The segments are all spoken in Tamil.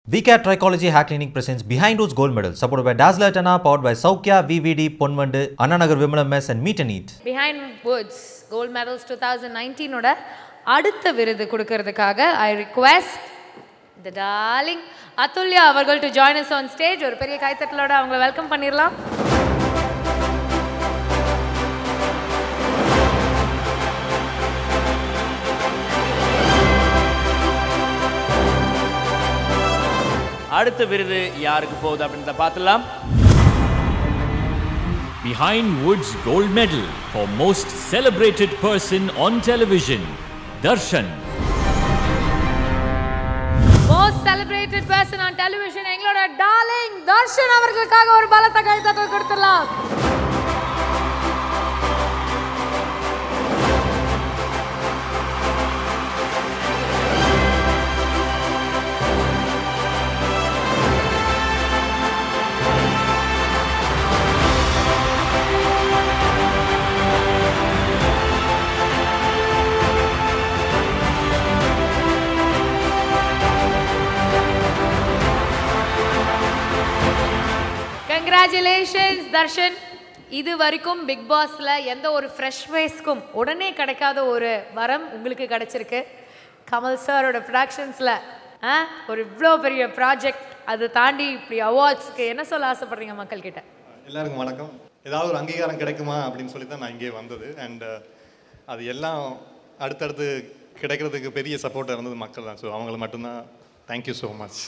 VCAT Trichology Hair Clinic presents Behind Woods Gold Medal, supported by Dazzler Tana, powered by Saukya, VVD, Ponvandu, Annanagar Vimalam Mess, and Meet and Eat. Behindwoods gold medals two thousand நைன்டீனோட அடுத்த விருது கொடுக்கறதுக்காக I request the darling Athulya அவர்கள் to join us on stage ஒரு பெரிய கைத்தட்டலோட அவங்கள வெல்கம் பண்ணிடலாம் அடுத்த விருது யாருக்கு போகுது அப்படின்றத பார்த்துலாம் Behind Woods Gold Medal for Most Celebrated Person on Television, Darshan. Most celebrated person on television எங்களோட டார்லிங் தர்ஷன் அவர்களுக்காக ஒரு பலத்த கைத்தட்டல் கொடுத்துடலாம் கங்க்ராச்சுலேஷன்ஸ் தர்ஷன் இது வரைக்கும் பிக் பாஸ்ல எந்த ஒரு ஃப்ரெஷ் ஃபேஸ்க்கும் உடனே கிடைக்காத ஒரு வரம் உங்களுக்கு கிடைச்சிருக்கு கமல் சாரோட ப்ரொடக்ஷன்ஸில் ஆ ஒரு இவ்வளோ பெரிய ப்ராஜெக்ட் அதை தாண்டி இப்படி அவார்ட்ஸ்க்கு என்ன சொல்ல ஆசைப்படுறீங்க மக்கள்கிட்ட எல்லாருக்கும் வணக்கம் ஏதாவது ஒரு அங்கீகாரம் கிடைக்குமா அப்படின்னு சொல்லி தான் நான் இங்கே வந்தது அண்ட் அது எல்லாம் அடுத்தடுத்து கிடைக்கிறதுக்கு பெரிய சப்போர்ட்டாக இருந்தது மக்கள் தான் ஸோ அவங்கள மட்டும்தான் thank you so much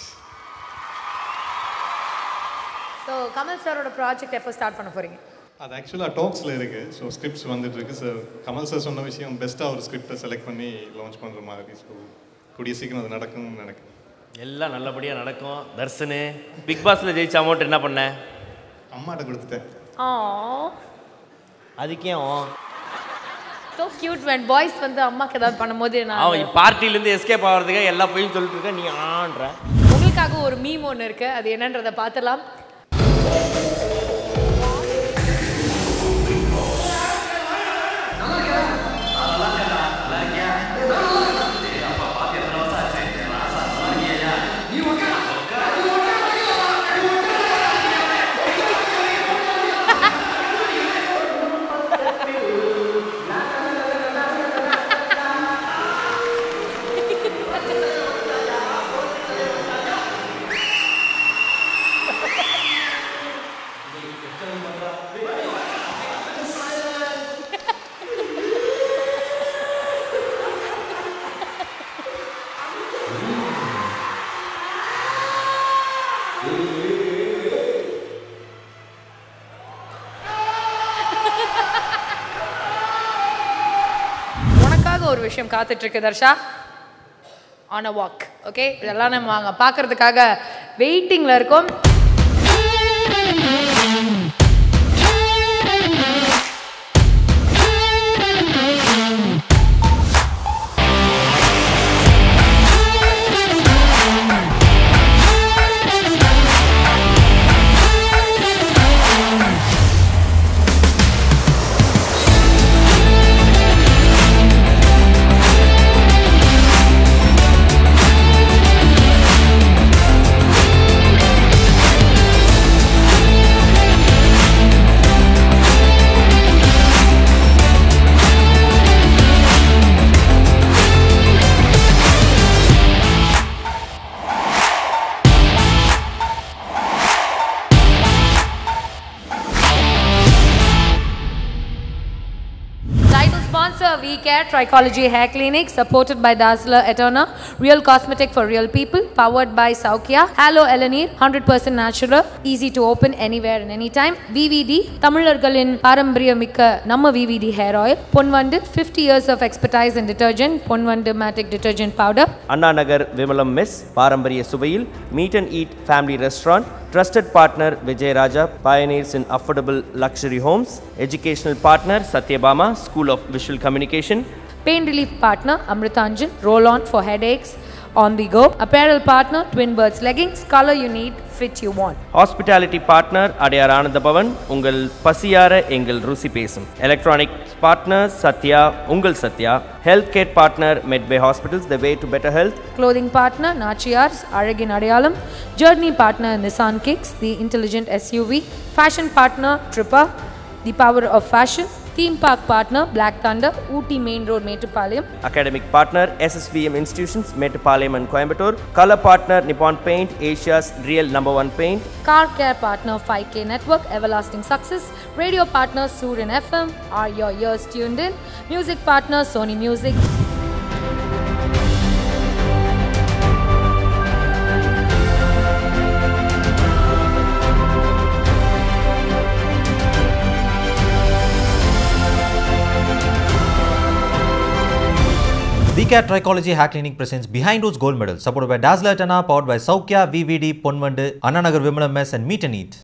so Kamal சாரோட ப்ராஜெக்ட் எப்போ ஸ்டார்ட் பண்ண போகிறீங்க அது ஆக்சுவலாக டாக்ஸில் இருக்குது ஸோ ஸ்கிரிப்ட்ஸ் வந்துட்டு இருக்கு சார் கமல் சார் சொன்ன விஷயம் பெஸ்ட்டாக ஒரு ஸ்கிரிப்டை செலக்ட் பண்ணி லான்ச் பண்ணுற மாதிரி ஸோ கூடிய சீக்கிரம் அது நடக்கும்னு நினைக்கிறேன் எல்லாம் நல்லபடியாக நடக்கும் தர்சனு பிக் பாஸில் ஜெயிச்ச அமௌண்ட் என்ன பண்ண அம்மாட்ட கொடுத்துட்டேன் ஆ அதுக்கே ஸோ கியூட் when பாய்ஸ் வந்து அம்மாக்கு ஏதாவது பண்ணும்போது நான் அவன் பார்ட்டிலேருந்து எஸ்கேப் ஆகிறதுக்கு எல்லா போயும் சொல்லிட்டு இருக்க நீ ஆன்ற உங்களுக்காக ஒரு மீம் ஒன்று இருக்கு அது என்னன்றதை பார்த்துலாம் உனக்காக ஒரு விஷயம் காத்துட்டு இருக்கு Darsha on a walk okay இதெல்லாம் நம்ம வாங்க பார்க்கறதுக்காக வெயிட்டிங்ல இருக்கோம் Title sponsor VCare Trichology Hair Clinic, supported by Dazzler Eterna, Real Cosmetic for Real People, powered by Saukya, Halo Elanir, 100% natural, easy to open anywhere and anytime. VVD, தமிழர்களின் பாரம்பரியமிக்க நம்ம VVD hair oil, Ponvandu 50 years of expertise in detergent, Ponvandu matic detergent powder. Anna Nagar Vimalam mess பாரம்பரிய சுவையில் meet and eat family restaurant trusted partner Vijayaraja pioneers in affordable luxury homes educational partner Sathyabama school of visual communication Pain relief partner Amritanjan, roll on for headaches, on the go. Apparel partner Twin Birds Leggings, color you need, fit you want. Hospitality partner Adyar Ananda Bhavan உங்கள் பசியார எங்கள் ருசி பேசும் எலக்ட்ரானிக் பார்ட்னர் சத்யா உங்கள் Sathya health care partner Medway hospitals the way to better health Clothing partner Nachiars, Aragin Adayalam. Journey partner Nissan Kicks, the intelligent SUV. Fashion partner Tripper, the power of fashion. Theme park partner Black Thunder, Ooty Main Road, Metupalayam. academic partner SSVM Institutions, Metropolitan and Coimbatore. Color partner Nippon Paint, Asia's real number one paint. Car care partner 5K Network, Everlasting Success. Radio partner Surin FM, are your ears tuned in? Music partner Sony Music. VCAT Trichology Hair Clinic presents Behind Those Gold Medals, supported by Dazzler Tana, powered by Saukya, VVD, Ponvandu, Anna Nagar Vimala Mess, and Meet and Eat.